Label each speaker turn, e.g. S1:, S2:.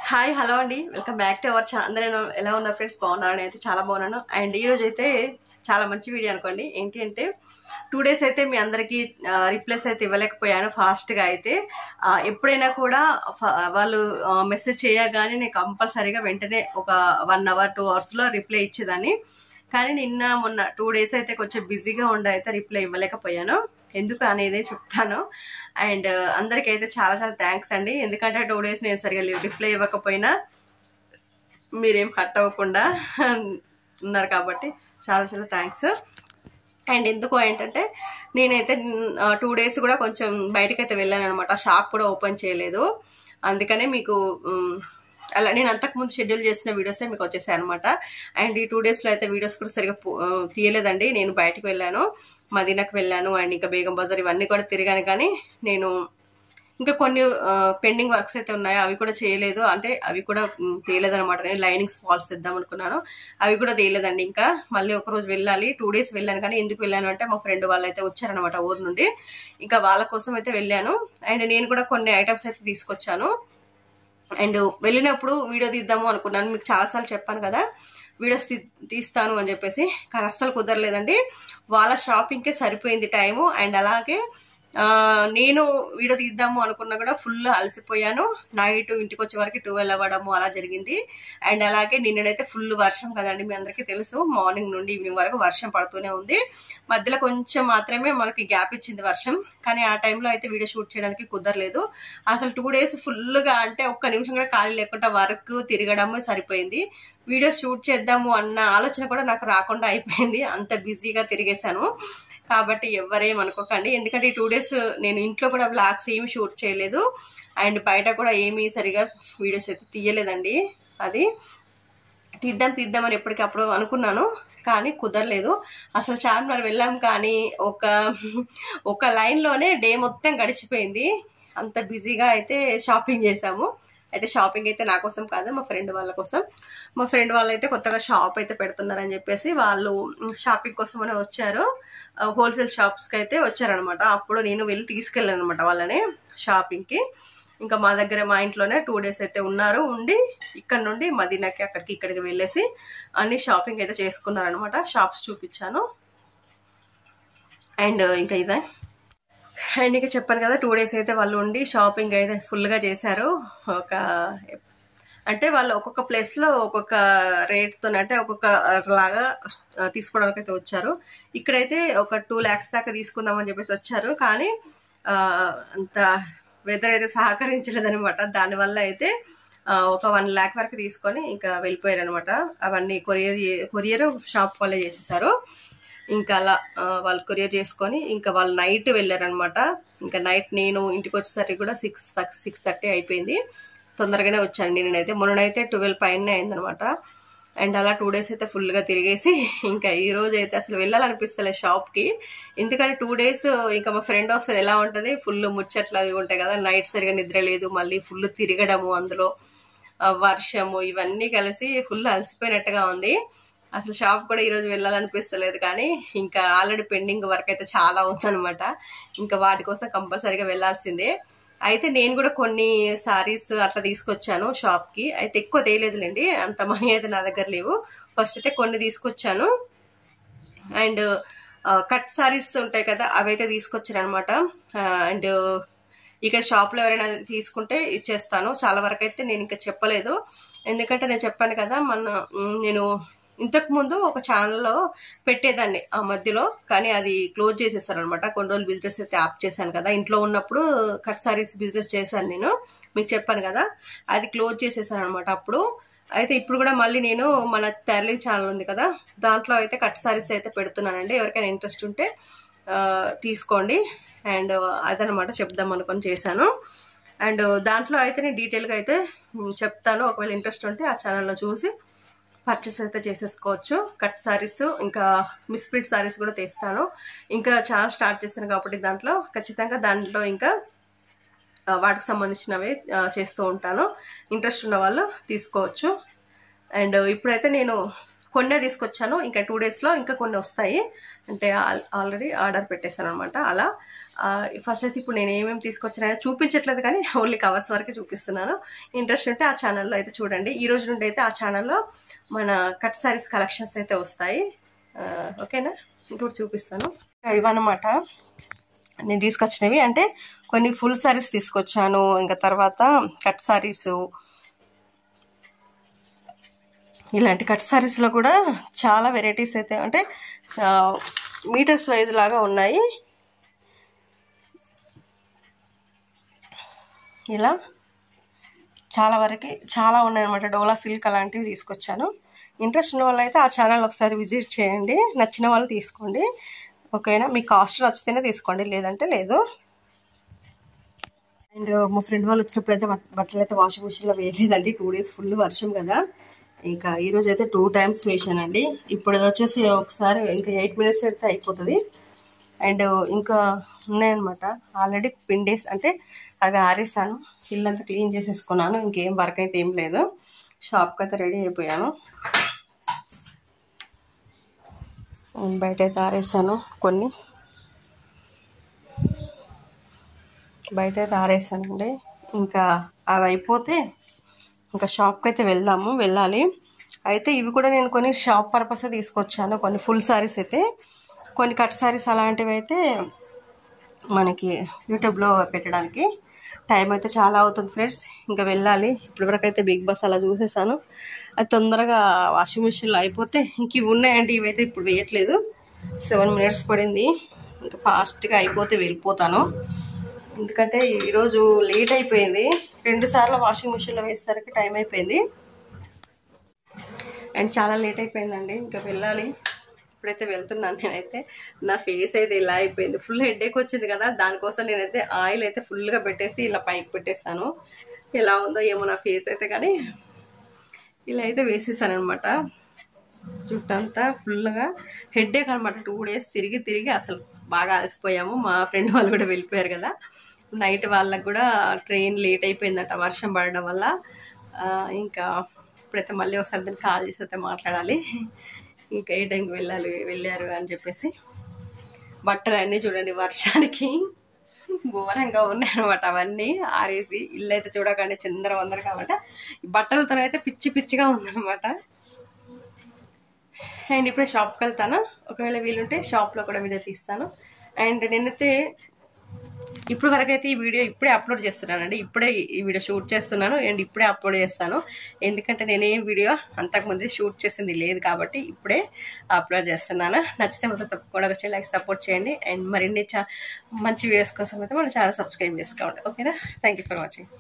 S1: hi hello అండి welcome back to our channel అందరూ ఎలా- ఎలా ఉన్నారు ఫ్రెండ్స్ బాగున్నారని అయితే చాలా బాగున్నాను అండ్ ఈ రోజు అయితే చాలా మంచి వీడియో అనుకోండి ఏంటి అంటే టూ డేస్ అయితే మీ అందరికీ రిప్లైస్ అయితే ఇవ్వలేకపోయాను ఫాస్ట్గా అయితే ఆ, ఎప్పుడైనా కూడా ఫ- వాళ్ళు మెసేజ్ చేయగానే నేను కంపల్సరీగా వెంటనే ఒక వన్ అవర్ టూ అవర్స్లో రిప్లై ఇచ్చేదాన్ని కానీ నిన్న మొన్న టూ డేస్ అయితే కొంచెం బిజీగా ఉండి అయితే రిప్లై ఇవ్వలేకపోయాను ఎందుకు అనేది చెప్తాను అండ్ అందరికైతే చాలా చాలా థ్యాంక్స్ అండి ఎందుకంటే టూ డేస్ నేను సరిగా రిప్లై ఇవ్వకపోయినా మీరేం హట్ అవ్వకుండా ఉన్నారు కాబట్టి చాలా చాలా థ్యాంక్స్ అండ్ ఎందుకు ఏంటంటే నేనైతే టూ డేస్ కూడా కొంచెం బయటకైతే వెళ్ళాను అనమాట షాప్ కూడా ఓపెన్ చేయలేదు అందుకనే మీకు ఉమ్, అలా నేను అంతకుముందు షెడ్యూల్ చేసిన వీడియోసే మీకు వచ్చేసాయి అనమాట అండ్ ఈ టూ డేస్లో అయితే వీడియోస్ కూడా సరిగా పో- ఆ, తీయలేదండి నేను బయటకు వెళ్ళాను మదీనాకు వెళ్ళాను అండ్ ఇంకా బేగం బజార్ ఇవన్నీ కూడా తిరిగాను కానీ నేను ఇంకా కొన్ని పెండింగ్ వర్క్స్ అయితే ఉన్నాయో అవి కూడా చేయలేదు అంటే అవి కూడా తీయలేదు అనమాట నేను లైనింగ్స్ ఫాల్స్ ఇద్దాం అనుకున్నాను అవి కూడా తీయలేదండి ఇంకా మళ్ళీ ఒక రోజు వెళ్ళాలి టూ డేస్ వెళ్ళాను కానీ ఎందుకు వెళ్ళాను అంటే మా ఫ్రెండ్ వాళ్ళు అయితే వచ్చారనమాట ఊరు నుండి ఇంకా వాళ్ళ కోసం అయితే వెళ్ళాను అండ్ నేను కూడా కొన్ని ఐటమ్స్ అయితే తీసుకొచ్చాను అండ్ వెళ్ళినప్పుడు వీడియో తీద్దాము అనుకున్నాను మీకు చాలాసార్లు చెప్పాను కదా వీడియోస్ తీ తీస్తాను అని చెప్పేసి కానీ అస్సలు కుదరలేదండి వాళ్ళ షాపింగ్కే సరిపోయింది టైము అండ్ అలాగే ఆ, నేను వీడియో తీద్దాము అనుకున్నా కూడా ఫుల్ అలసిపోయాను నైట్ ఇంటికి వచ్చే వరకు ట్వెల్వ్ అవ్వడము అలా జరిగింది అండ్ అలాగే నిన్ననైతే ఫుల్ వర్షం కదండి మీ అందరికీ తెలుసు మార్నింగ్ నుండి ఈవినింగ్ వరకు వర్షం పడుతూనే ఉంది మధ్యలో కొంచెం మాత్రమే మనకి గ్యాప్ ఇచ్చింది వర్షం కానీ ఆ టైంలో అయితే వీడియో షూట్ చేయడానికి కుదరలేదు అసలు టూ డేస్ ఫుల్గా అంటే ఒక్క నిమిషం కూడా ఖాళీ లేకుండా వర్క్ తిరగడము సరిపోయింది వీడియో షూట్ చేద్దాము అన్న ఆలోచన కూడా నాకు రాకుండా అయిపోయింది అంత బిజీగా తిరిగేశాను కాబట్టి ఎవరేం అనుకోకండి ఎందుకంటే ఈ టూ డేస్ నేను ఇంట్లో కూడా బ్లాగ్స్ ఏమి షూట్ చేయలేదు అండ్ బయట కూడా ఏమీ సరిగా వీడియోస్ అయితే తీయలేదండి అది తీద్దాం తీద్దామని ఎప్పటికప్పుడు అనుకున్నాను కానీ కుదరలేదు అసలు చార్మినార్ వెళ్ళాం కానీ ఒక ఒక లైన్లోనే డే మొత్తం గడిచిపోయింది అంత బిజీగా అయితే షాపింగ్ చేసాము అయితే షాపింగ్ అయితే నా కోసం కాదు మా ఫ్రెండ్ వాళ్ళ కోసం మా ఫ్రెండ్ వాళ్ళు అయితే కొత్తగా షాప్ అయితే పెడుతున్నారని చెప్పేసి వాళ్ళు షాపింగ్ కోసం అని వచ్చారు హోల్సేల్ షాప్స్కి అయితే వచ్చారనమాట అప్పుడు నేను వెళ్ళి తీసుకెళ్ళాను అనమాట వాళ్ళని షాపింగ్కి ఇంకా మా దగ్గర మా ఇంట్లోనే టూ డేస్ అయితే ఉన్నారు ఉండి ఇక్కడ నుండి మదీనాకి అక్కడికి ఇక్కడికి వెళ్ళేసి అన్ని షాపింగ్ అయితే చేసుకున్నారనమాట షాప్స్ చూపించాను అండ్ ఇంకా ఇదే అండ్ ఇంకా చెప్పాను కదా టూ డేస్ అయితే వాళ్ళు ఉండి షాపింగ్ అయితే ఫుల్గా చేశారు ఒక అంటే వాళ్ళు ఒక్కొక్క ప్లేస్లో ఒక్కొక్క రేట్తో అంటే ఒక్కొక్క లాగా తీసుకోవడానికి అయితే వచ్చారు ఇక్కడైతే ఒక టూ ల్యాక్స్ దాకా తీసుకుందామని చెప్పేసి వచ్చారు కానీ ఆ, అంత వెదర్ అయితే సహకరించలేదనమాట దానివల్ల అయితే ఆ, ఒక వన్ ల్యాక్ వరకు తీసుకొని ఇంకా వెళ్ళిపోయారు అనమాట అవన్నీ కొరియర్ కొరియర్ షాప్ వాళ్ళే చేసేసారు ఇంకా అలా ఆ, వాళ్ళు కొరియర్ చేసుకొని ఇంకా వాళ్ళు నైట్ వెళ్ళారనమాట ఇంకా నైట్ నేను ఇంటికి వచ్చేసరికి కూడా సిక్స్ సిక్స్ థర్టీ అయిపోయింది తొందరగానే వచ్చాను నేనైతే మొన్ననైతే ట్వెల్వ్ పైన అయిందనమాట అండ్ అలా టూ డేస్ అయితే ఫుల్గా తిరిగేసి ఇంకా ఈ రోజు అయితే అసలు వెళ్ళాలనిపిస్తలే షాప్కి ఎందుకంటే టూ డేస్ ఇంకా మా ఫ్రెండ్ వస్తుంది ఎలా ఉంటుంది ఫుల్ ముచ్చట్లు అవి ఉంటాయి కదా నైట్ సరిగా నిద్ర లేదు మళ్ళీ ఫుల్ తిరగడము అందులో ఆ, వర్షము ఇవన్నీ కలిసి ఫుల్ అలసిపోయినట్టుగా ఉంది అసలు షాప్ కూడా ఈరోజు వెళ్ళాలనిపిస్తలేదు కానీ ఇంకా ఆల్రెడీ పెండింగ్ వర్క్ అయితే చాలా ఉందన్నమాట ఇంకా వాటి కోసం కంపల్సరీగా వెళ్ళాల్సిందే అయితే నేను కూడా కొన్ని సారీస్ అట్లా తీసుకొచ్చాను షాప్కి అయితే ఎక్కువ తేయలేదులేండి అంత మనీ అయితే నా దగ్గర లేవు ఫస్ట్ అయితే కొన్ని తీసుకొచ్చాను అండ్ కట్ సారీస్ ఉంటాయి కదా అవైతే తీసుకొచ్చాను అనమాట అండ్ ఇక్కడ షాప్లో ఎవరైనా తీసుకుంటే ఇచ్చేస్తాను చాలా వరకు అయితే నేను ఇంకా చెప్పలేదు ఎందుకంటే నేను చెప్పాను కదా మన మ్, నేను ఇంతకు ముందు ఒక ఛానల్లో పెట్టేదాన్ని ఆ మధ్యలో కానీ అది క్లోజ్ చేసేసారు అనమాట కొన్ని రోజులు బిజినెస్ అయితే ఆప్ చేశాను కదా ఇంట్లో ఉన్నప్పుడు కట్ సారీస్ బిజినెస్ చేశాను నేను మీకు చెప్పాను కదా అది క్లోజ్ చేసేసాను అనమాట అప్పుడు అయితే ఇప్పుడు కూడా మళ్ళీ నేను మన టైర్లింగ్ ఛానల్ ఉంది కదా దాంట్లో అయితే కట్ సారీస్ అయితే పెడుతున్నానండి ఎవరికైనా ఇంట్రెస్ట్ ఉంటే ఆ, తీసుకోండి అండ్ అదనమాట చెప్దాం అనుకొని చేశాను అండ్ దాంట్లో అయితే నేను డీటెయిల్గా అయితే మ్, చెప్తాను ఒకవేళ ఇంట్రెస్ట్ ఉంటే ఆ ఛానల్లో చూసి పర్చేస్ అయితే చేసేసుకోవచ్చు కట్ సారీస్ ఇంకా మిస్ప్రింట్ సారీస్ కూడా తీస్తాను ఇంకా ఛానల్ స్టార్ట్ చేశాను కాబట్టి దాంట్లో ఖచ్చితంగా దాంట్లో ఇంకా ఆ, వాటికి సంబంధించినవి ఆ, చేస్తూ ఉంటాను ఇంట్రెస్ట్ ఉన్న వాళ్ళు తీసుకోవచ్చు అండ్ ఇప్పుడైతే నేను కొన్నే తీసుకొచ్చాను ఇంకా టూ డేస్లో ఇంకా కొన్ని వస్తాయి అంటే ఆల్రెడీ ఆర్డర్ పెట్టేశాను అనమాట అలా ఫస్ట్ అయితే ఇప్పుడు నేను ఏమేమి తీసుకొచ్చానో చూపించట్లేదు కానీ ఓన్లీ కవర్స్ వరకే చూపిస్తున్నాను ఇంట్రెస్ట్ ఉంటే ఆ ఛానల్లో అయితే చూడండి ఈ రోజు నుండి అయితే ఆ ఛానల్లో మన కట్ సారీస్ కలెక్షన్స్ అయితే వస్తాయి ఆ, ఓకేనా ఇప్పుడు చూపిస్తాను ఇవన్నమాట నేను తీసుకొచ్చినవి అంటే కొన్ని ఫుల్ సారీస్ తీసుకొచ్చాను ఇంకా తర్వాత కట్ సారీస్ ఇలాంటి కట్ సారీస్లో కూడా చాలా వెరైటీస్ అయితే అంటే మీటర్స్ వైజ్ లాగా ఉన్నాయి ఇలా చాలా వరకు చాలా ఉన్నాయన్నమాట డోలా సిల్క్ అలాంటివి తీసుకొచ్చాను ఇంట్రెస్ట్ ఉన్న వాళ్ళు అయితే ఆ ఛానల్ ఒకసారి విజిట్ చేయండి నచ్చిన వాళ్ళు తీసుకోండి ఓకేనా మీ కాస్ట్ నచ్చితేనే తీసుకోండి లేదంటే లేదు అండ్ మా ఫ్రెండ్ వాళ్ళు వచ్చినప్పుడు అయితే బట్- బట్టలు అయితే వాషింగ్ మిషన్లో వేయలేదండి టూ డేస్ ఫుల్ వర్షం కదా ఇంకా ఈరోజు అయితే టూ టైమ్స్ వేసానండి ఇప్పుడు ఇది వచ్చేసి ఒకసారి ఇంకా ఎయిట్ మినిట్స్ అయితే అయిపోతుంది అండ్ ఇంకా ఉన్నాయన్నమాట ఆల్రెడీ పిండేస్ అంటే అవి ఆరేసాను ఇల్లంతా క్లీన్ చేసేసుకున్నాను ఇంకేం వర్క్ అయితే ఏం లేదు షాప్కి అయితే రెడీ అయిపోయాను బయట అయితే ఆరేసాను కొన్ని బయట అయితే ఆరేసానండి ఇంకా అవి అయిపోతే ఇంకా షాప్కి అయితే వెళ్దాము వెళ్ళాలి అయితే ఇవి కూడా నేను కొన్ని షాప్ పర్పస్ తీసుకొచ్చాను కొన్ని ఫుల్ సారీస్ అయితే కొన్ని కట్ సారీస్ అలాంటివి అయితే మనకి యూట్యూబ్లో పెట్టడానికి టైం అయితే చాలా అవుతుంది ఫ్రెండ్స్ ఇంకా వెళ్ళాలి ఇప్పటివరకు అయితే బిగ్ బాస్ అలా చూసేసాను అది తొందరగా వాషింగ్ మిషన్లో అయిపోతే ఇంక ఇవి ఉన్నాయండి ఇవైతే ఇప్పుడు వేయట్లేదు సెవెన్ మినిట్స్ పడింది ఇంకా ఫాస్ట్గా అయిపోతే వెళ్ళిపోతాను ఎందుకంటే ఈరోజు లేట్ అయిపోయింది రెండు సార్లు వాషింగ్ మిషన్లో వేసేసరికి టైం అయిపోయింది అండ్ చాలా లేట్ అయిపోయిందండి ఇంకా వెళ్ళాలి ఇప్పుడైతే వెళ్తున్నాను నేనైతే నా ఫేస్ అయితే ఇలా అయిపోయింది ఫుల్ హెడేక్ వచ్చింది కదా దానికోసం నేనైతే ఆయిల్ అయితే ఫుల్గా పెట్టేసి ఇలా పైకి పెట్టేశాను ఎలా ఉందో ఏమో నా ఫేస్ అయితే కానీ ఇలా అయితే వేసేసాను అనమాట జుట్టంతా ఫుల్గా హెడేక్ అనమాట టూ డేస్ తిరిగి తిరిగి అసలు బాగా అలసిపోయాము మా ఫ్రెండ్ వాళ్ళు కూడా వెళ్ళిపోయారు కదా నైట్ వాళ్ళకు కూడా ట్రైన్ లేట్ అయిపోయిందట వర్షం పడడం వల్ల ఆ, ఇంకా ఇప్పుడైతే మళ్ళీ ఒకసారి దాన్ని కాల్ చేసి అయితే మాట్లాడాలి ఇంకా ఏ టైంకి వెళ్ళాలి వెళ్ళారు అని చెప్పేసి బట్టలు అన్నీ చూడండి వర్షానికి ఘోరంగా ఉన్నాయి అనమాట అవన్నీ ఆరేసి ఇల్లు అయితే చూడకండి చిందర వందర కాబట్టి బట్టలతో అయితే పిచ్చి పిచ్చిగా ఉందన్నమాట అండ్ ఇప్పుడే షాప్కి వెళ్తాను ఒకవేళ వీలుంటే షాప్లో కూడా వీడియో తీస్తాను అండ్ నేనైతే ఇప్పుడు వరకు అయితే ఈ వీడియో ఇప్పుడే అప్లోడ్ చేస్తున్నానండి ఇప్పుడే ఈ వీడియో షూట్ చేస్తున్నాను అండ్ ఇప్పుడే అప్లోడ్ చేస్తాను ఎందుకంటే నేను ఏ వీడియో అంతకుముందు షూట్ చేసింది లేదు కాబట్టి ఇప్పుడే అప్లోడ్ చేస్తున్నాను నచ్చితే మొత్తం తప్పకుండా వచ్చి లైక్ సపోర్ట్ చేయండి అండ్ మరిన్ని చా మంచి వీడియోస్ కోసం అయితే మన ఛానల్ సబ్స్క్రైబ్ చేసుకోండి ఓకేనా థ్యాంక్ యూ ఫర్ వాచింగ్